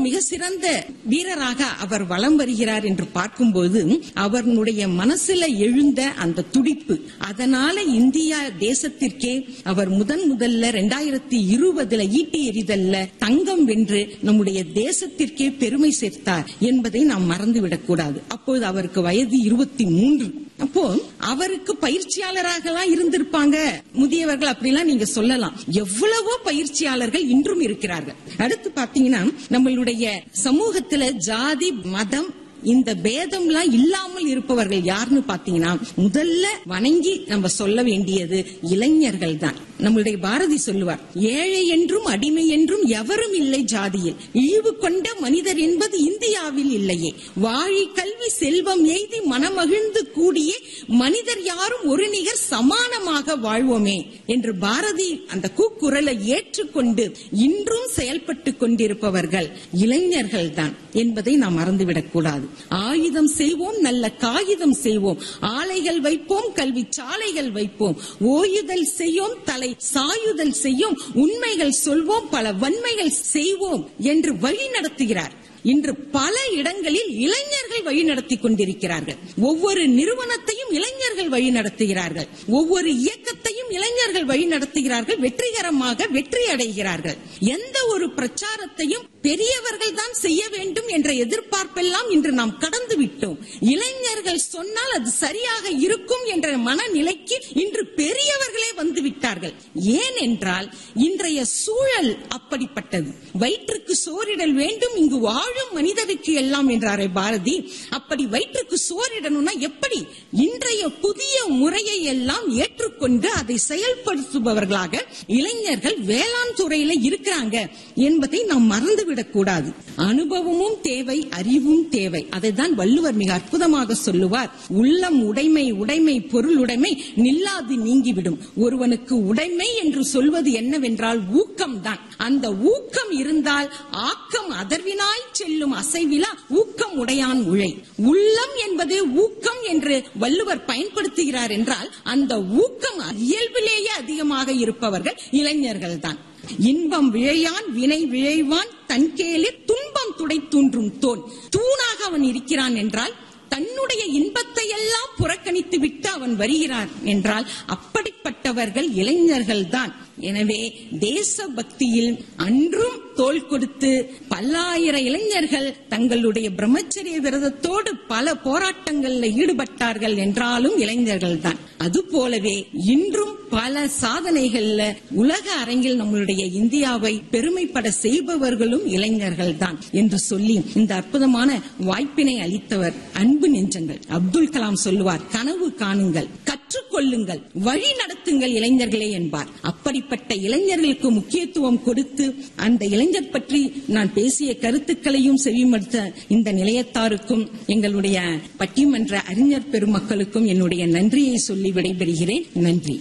மிக சிறந்த வீரராக அவர் வலம் வருகிறார் என்று பார்க்கும்போது அவர்களுடைய மனசுல எழுந்த அந்த துடிப்பு அதனால இந்தியா தேசத்திற்கே அவர் முதன் முதல்ல ரெண்டாயிரத்தி இருபதுல ஈட்டி எறிதல்ல தங்கம் வென்று நம்முடைய தேசத்திற்கே பெருமை சேர்த்தார் என்பதை நாம் மறந்துவிடக் கூடாது அப்போது அவருக்கு வயது இருபத்தி மூன்று அப்போ அவருக்கு பயிற்சியாளராக எல்லாம் இருந்திருப்பாங்க முதியவர்கள் அப்படிலாம் நீங்க சொல்லலாம் எவ்வளவோ பயிற்சியாளர்கள் இன்றும் இருக்கிறார்கள் அடுத்து பாத்தீங்கன்னா நம்மளுடைய சமூகத்துல ஜாதி மதம் இந்த பேதம்லாம் இல்லாமல் இருப்பவர்கள் யாருன்னு பாத்தீங்கன்னா முதல்ல வணங்கி நம்ம சொல்ல வேண்டியது இளைஞர்கள் தான் நம்மளுடைய பாரதி சொல்லுவார் ஏழை என்றும் அடிமை என்றும் எவரும் இல்லை ஜாதியில் இழிவு கொண்ட மனிதர் என்பது இந்தியாவில் இல்லையே வாழி கல்வி செல்வம் எய்தி மனமகிழ்ந்து கூடியே மனிதர் யாரும் ஒரு நிகர் சமானமாக வாழ்வோமே என்று பாரதி அந்த கூக்குரலை ஏற்றுக்கொண்டு இன்றும் செயல்பட்டு கொண்டிருப்பவர்கள் இளைஞர்கள் தான் என்பதை நாம் மறந்துவிடக் கூடாது ஆயுதம் செய்வோம் நல்ல காகிதம் செய்வோம் ஆலைகள் வைப்போம் கல்வி சாலைகள் வைப்போம் ஓயுதல் செய்யோம் தலை சாயுதல் செய்யும் உண்மைகள் சொல்வோம் பல வன்மைகள் செய்வோம் என்று வழி நடத்துகிறார் இன்று பல இடங்களில் இளைஞர்கள் வழி நடத்தி கொண்டிருக்கிறார்கள் ஒவ்வொரு நிறுவனத்தையும் இளைஞர்கள் வழி நடத்துகிறார்கள் ஒவ்வொரு இயக்கத்தையும் இளைஞர்கள் வழி நடத்துகிறார்கள் வெற்றிகரமாக வெற்றி அடைகிறார்கள் எந்த ஒரு பிரச்சாரத்தையும் பெரியவர்கள் தான் செய்ய வேண்டும் என்ற எதிர்பார்ப்பெல்லாம் இன்று நாம் கடந்து விட்டோம் இளைஞர்கள் சொன்னால் அது சரியாக இருக்கும் என்ற மனநிலைக்கு இன்று பெரியவர்களே வந்து விட்டார்கள் ஏன் என்றால் இன்றைய சூழல் அப்படிப்பட்டது வயிற்றுக்கு சோறிடல் வேண்டும் இங்கு வாழும் மனிதருக்கு எல்லாம் என்றாரே பாரதி அப்படி வயிற்றுக்கு சோறிடணும்னா எப்படி இன்றைய புதிய முறையை எல்லாம் ஏற்றுக்கொண்டு அதை செயல்படுத்துபவர்களாக இளைஞர்கள் வேளாண் துறையில இருக்கிறாங்க என்பதை நாம் மறந்துவிடக் கூடாது அனுபவமும் தேவை அறிவும் தேவை அதைதான் வள்ளுவர் மிக அற்புதமாக சொல்லுவார் உள்ளம் உடைமை உடைமை பொருள் உடைமை நில்லாது நீங்கிவிடும் ஒருவனுக்கு உடைமை என்று சொல்வது என்னவென்றால் ஊக்கம் தான் அந்த ஊக்கம் இருந்தால் ஆக்கம் அதர்வினாய் செல்லும் அசைவிலா ஊக்கம் உடையான் உழை உள்ளம் என்பது ஊக்கம் என்று வள்ளுவர் பயன்படுத்துகிறார் என்றால் அந்த ஊக்கம் இயல்பிலேயே அதிகமாக இருப்பவர்கள் இளைஞர்கள் தான் இன்பம் விழையான் வினை விழைவான் தன்கேலே துன்பம் துடை தூன்றும் தோன் தூணாக அவன் இருக்கிறான் என்றால் தன்னுடைய இன்பத்தை எல்லாம் புறக்கணித்து விட்டு அவன் வருகிறான் என்றால் அப்படிப்பட்டவர்கள் இளைஞர்கள் தான் எனவே தேச பக்தியில் அன்றும் தோல் கொடுத்து பல்லாயிரம் இளைஞர்கள் தங்களுடைய பிரம்மச்சரிய விரதத்தோடு பல போராட்டங்களில் ஈடுபட்டார்கள் என்றாலும் இளைஞர்கள் தான் அது போலவே இன்றும் பல சாதனைகள்ல உலக அரங்கில் நம்மளுடைய இந்தியாவை பெருமைப்பட செய்பவர்களும் இளைஞர்கள் தான் என்று சொல்லி இந்த அற்புதமான வாய்ப்பினை அளித்தவர் அன்பு நெஞ்சங்கள் அப்துல் கலாம் சொல்லுவார் கனவு காணுங்கள் கற்றுக்கொள்ளுங்கள் வழி நடத்துங்கள் இளைஞர்களே என்பார் அப்படிப்பட்ட இளைஞர்களுக்கு முக்கியத்துவம் கொடுத்து அந்த இளைஞர் பற்றி நான் பேசிய கருத்துக்களையும் செவிமடுத்த இந்த நிலையத்தாருக்கும் எங்களுடைய பட்டிமன்ற அறிஞர் பெருமக்களுக்கும் என்னுடைய நன்றியை சொல்லி விடைபெறுகிறேன் நன்றி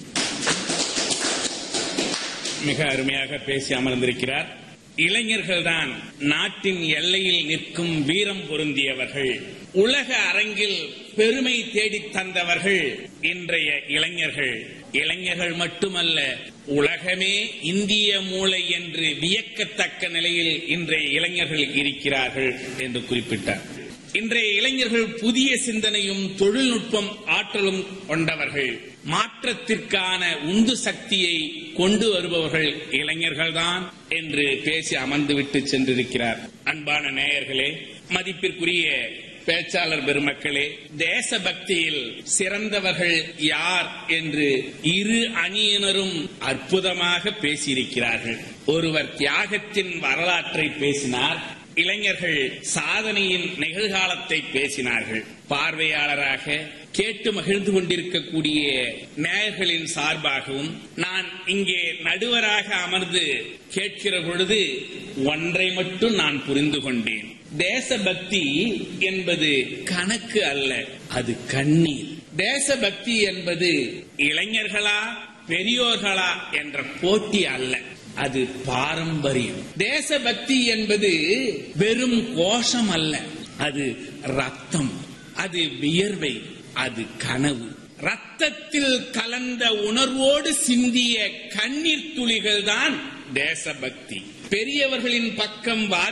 மிக அருமையாக பேசி அமர்ந்திருக்கிறார் இளைஞர்கள்தான் நாட்டின் எல்லையில் நிற்கும் வீரம் பொருந்தியவர்கள் உலக அரங்கில் பெருமை தேடித் தந்தவர்கள் இன்றைய இளைஞர்கள் இளைஞர்கள் மட்டுமல்ல உலகமே இந்திய மூளை என்று வியக்கத்தக்க நிலையில் இன்றைய இளைஞர்கள் இருக்கிறார்கள் என்று குறிப்பிட்டார் இன்றைய இளைஞர்கள் புதிய சிந்தனையும் தொழில்நுட்பம் ஆற்றலும் கொண்டவர்கள் மாற்றத்திற்கான உந்து சக்தியை கொண்டு வருபவர்கள் இளைஞர்கள்தான் என்று பேசி அமர்ந்துவிட்டு சென்றிருக்கிறார் அன்பான நேயர்களே மதிப்பிற்குரிய பேச்சாளர் பெருமக்களே தேசபக்தியில் சிறந்தவர்கள் யார் என்று இரு அணியினரும் அற்புதமாக பேசியிருக்கிறார்கள் ஒருவர் தியாகத்தின் வரலாற்றை பேசினார் இளைஞர்கள் சாதனையின் நிகழ்காலத்தை பேசினார்கள் பார்வையாளராக கேட்டு மகிழ்ந்து கொண்டிருக்கக்கூடிய நேயர்களின் சார்பாகவும் நான் இங்கே நடுவராக அமர்ந்து கேட்கிற பொழுது ஒன்றை மட்டும் நான் புரிந்து கொண்டேன் தேசபக்தி என்பது கணக்கு அல்ல அது கண்ணீர் தேசபக்தி என்பது இளைஞர்களா பெரியோர்களா என்ற போட்டி அல்ல அது பாரம்பரியம் தேசபக்தி என்பது வெறும் கோஷம் அல்ல அது ரத்தம் அது வியர்வை அது கனவு ரத்தத்தில் கலந்த உணர்வோடு சிந்திய கண்ணீர் துளிகள் தான் தேசபக்தி பெரியவர்களின் பக்கம்